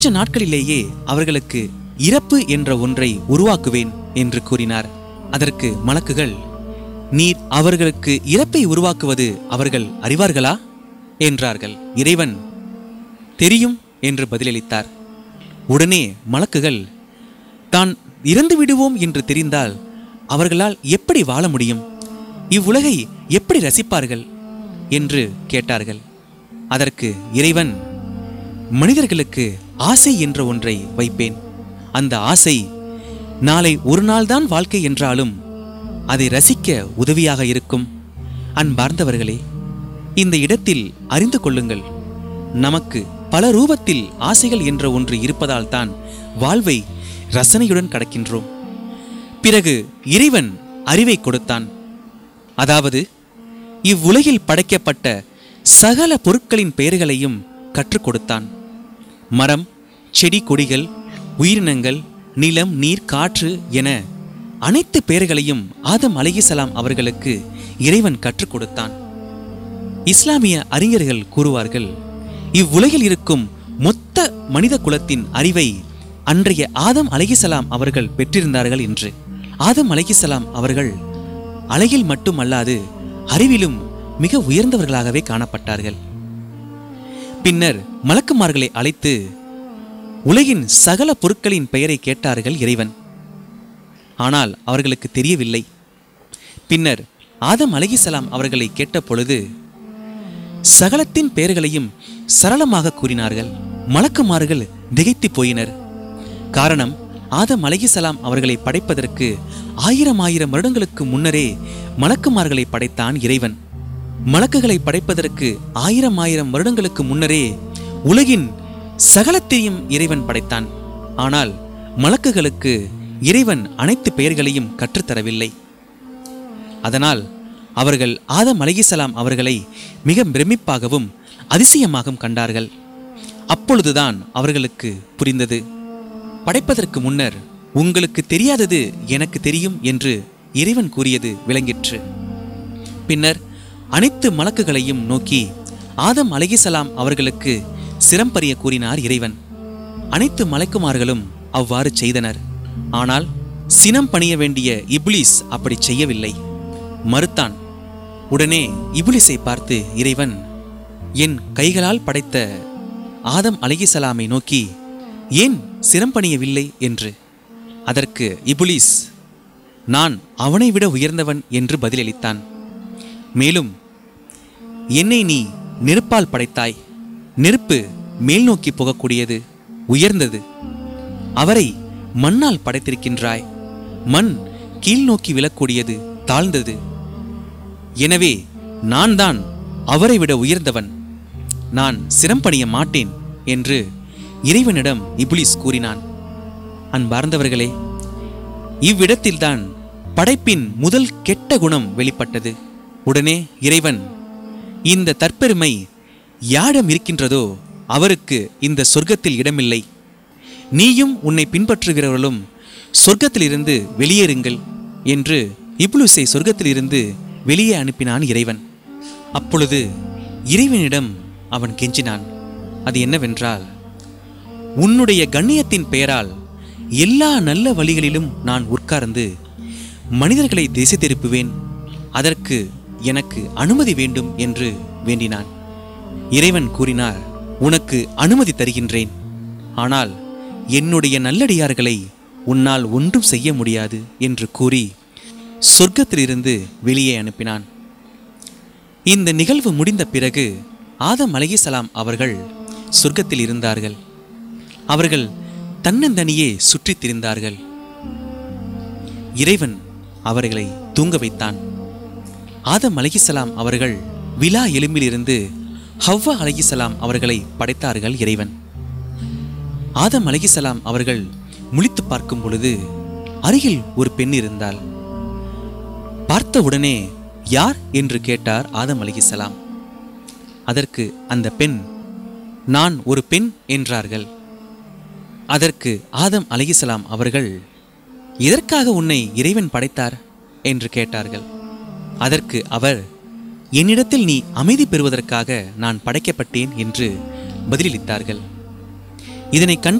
கொஞ்ச நாட்களிலேயே அவர்களுக்கு இறப்பு என்ற ஒன்றை உருவாக்குவேன் என்று கூறினார் அதற்கு மலக்குகள் நீர் அவர்களுக்கு இறப்பை உருவாக்குவது அவர்கள் அறிவார்களா என்றார்கள் இறைவன் தெரியும் என்று பதிலளித்தார் உடனே மலக்குகள் தான் இறந்து விடுவோம் என்று தெரிந்தால் அவர்களால் எப்படி வாழ முடியும் இவ்வுலகை எப்படி ரசிப்பார்கள் என்று கேட்டார்கள் அதற்கு இறைவன் மனிதர்களுக்கு ஆசை என்ற ஒன்றை வைப்பேன் அந்த ஆசை நாளை ஒரு நாள்தான் வாழ்க்கை என்றாலும் அதை ரசிக்க உதவியாக இருக்கும் அன்பார்ந்தவர்களே இந்த இடத்தில் அறிந்து கொள்ளுங்கள் நமக்கு பல ரூபத்தில் ஆசைகள் என்ற ஒன்று இருப்பதால் தான் வாழ்வை ரசனையுடன் கடக்கின்றோம் பிறகு இறைவன் அறிவை கொடுத்தான் அதாவது இவ்வுலகில் படைக்கப்பட்ட சகல பொருட்களின் பெயர்களையும் கற்றுக் கொடுத்தான் மரம் செடி கொடிகள் உயிரினங்கள் நிலம் நீர் காற்று என அனைத்து பெயர்களையும் ஆதம் அலைஹிசலாம் அவர்களுக்கு இறைவன் கற்றுக் கொடுத்தான் இஸ்லாமிய அறிஞர்கள் கூறுவார்கள் இவ்வுலகில் இருக்கும் மொத்த மனித குலத்தின் அறிவை அன்றைய ஆதம் அலைஹிசலாம் அவர்கள் பெற்றிருந்தார்கள் என்று ஆதம் அலைஹிசலாம் அவர்கள் அழகில் மட்டுமல்லாது அறிவிலும் மிக உயர்ந்தவர்களாகவே காணப்பட்டார்கள் பின்னர் மலக்குமார்களை அழைத்து உலகின் சகல பொருட்களின் பெயரை கேட்டார்கள் இறைவன் ஆனால் அவர்களுக்கு தெரியவில்லை பின்னர் ஆதம் அலைஹிசலாம் அவர்களை கேட்ட பொழுது சகலத்தின் பெயர்களையும் சரளமாக கூறினார்கள் மலக்குமார்கள் திகைத்து போயினர் காரணம் ஆதம் அலைஹிசலாம் அவர்களை படைப்பதற்கு ஆயிரம் ஆயிரம் வருடங்களுக்கு முன்னரே மலக்குமார்களை படைத்தான் இறைவன் மலக்குகளை படைப்பதற்கு ஆயிரம் ஆயிரம் வருடங்களுக்கு முன்னரே உலகின் சகலத்தையும் இறைவன் படைத்தான் ஆனால் மலக்குகளுக்கு இறைவன் அனைத்து பெயர்களையும் கற்றுத்தரவில்லை அதனால் அவர்கள் ஆதம் அலைஹிசலாம் அவர்களை மிக பிரமிப்பாகவும் அதிசயமாகவும் கண்டார்கள் அப்பொழுதுதான் அவர்களுக்கு புரிந்தது படைப்பதற்கு முன்னர் உங்களுக்கு தெரியாதது எனக்கு தெரியும் என்று இறைவன் கூறியது விளங்கிற்று பின்னர் அனைத்து மலக்குகளையும் நோக்கி ஆதம் அலைஹிசலாம் அவர்களுக்கு சிரம்பரிய கூறினார் இறைவன் அனைத்து மலைக்குமார்களும் அவ்வாறு செய்தனர் ஆனால் சினம் பணிய வேண்டிய இப்லீஸ் அப்படி செய்யவில்லை மறுத்தான் உடனே இப்லிஸை பார்த்து இறைவன் என் கைகளால் படைத்த ஆதம் அலைஹிசலாமை நோக்கி ஏன் சிரம்பணியவில்லை என்று அதற்கு இபுலீஸ் நான் அவனை விட உயர்ந்தவன் என்று பதிலளித்தான் மேலும் என்னை நீ நெருப்பால் படைத்தாய் நெருப்பு மேல் நோக்கி போகக்கூடியது உயர்ந்தது அவரை மண்ணால் படைத்திருக்கின்றாய் மண் கீழ் நோக்கி விழக்கூடியது தாழ்ந்தது எனவே நான் தான் அவரை விட உயர்ந்தவன் நான் சிரம்பணிய மாட்டேன் என்று இறைவனிடம் இப்லிஸ் கூறினான் அன்பார்ந்தவர்களே இவ்விடத்தில்தான் படைப்பின் முதல் கெட்ட குணம் வெளிப்பட்டது உடனே இறைவன் இந்த தற்பெருமை யாரிடம் இருக்கின்றதோ அவருக்கு இந்த சொர்க்கத்தில் இடமில்லை நீயும் உன்னை பின்பற்றுகிறவர்களும் சொர்க்கத்திலிருந்து வெளியேறுங்கள் என்று இப்லுஸை சொர்க்கத்திலிருந்து வெளியே அனுப்பினான் இறைவன் அப்பொழுது இறைவனிடம் அவன் கெஞ்சினான் அது என்னவென்றால் உன்னுடைய கண்ணியத்தின் பெயரால் எல்லா நல்ல வழிகளிலும் நான் உட்கார்ந்து மனிதர்களை திசை திருப்புவேன் அதற்கு எனக்கு அனுமதி வேண்டும் என்று வேண்டினான் இறைவன் கூறினார் உனக்கு அனுமதி தருகின்றேன் ஆனால் என்னுடைய நல்லடியார்களை உன்னால் ஒன்றும் செய்ய முடியாது என்று கூறி சொர்க்கத்திலிருந்து வெளியே அனுப்பினான் இந்த நிகழ்வு முடிந்த பிறகு ஆதம் அலைஹிசலாம் அவர்கள் சொர்க்கத்தில் இருந்தார்கள் அவர்கள் தன்னந்தனியே சுற்றித் திரிந்தார்கள் இறைவன் அவர்களை தூங்க வைத்தான் ஆதம் அலைஹிசலாம் அவர்கள் விலா எலும்பிலிருந்து ஹவ்வா அலைஹிசலாம் அவர்களை படைத்தார்கள் இறைவன் ஆதம் அலைஹிசலாம் அவர்கள் முழித்து பார்க்கும் பொழுது அருகில் ஒரு பெண் இருந்தாள் பார்த்த உடனே யார் என்று கேட்டார் ஆதம் அலைஹிசலாம் அதற்கு அந்த பெண் நான் ஒரு பெண் என்றார்கள் அதற்கு ஆதம் அலைஹிசலாம் அவர்கள் எதற்காக உன்னை இறைவன் படைத்தார் என்று கேட்டார்கள் அதற்கு அவர் என்னிடத்தில் நீ அமைதி பெறுவதற்காக நான் படைக்கப்பட்டேன் என்று பதிலளித்தார்கள் இதனை கண்ட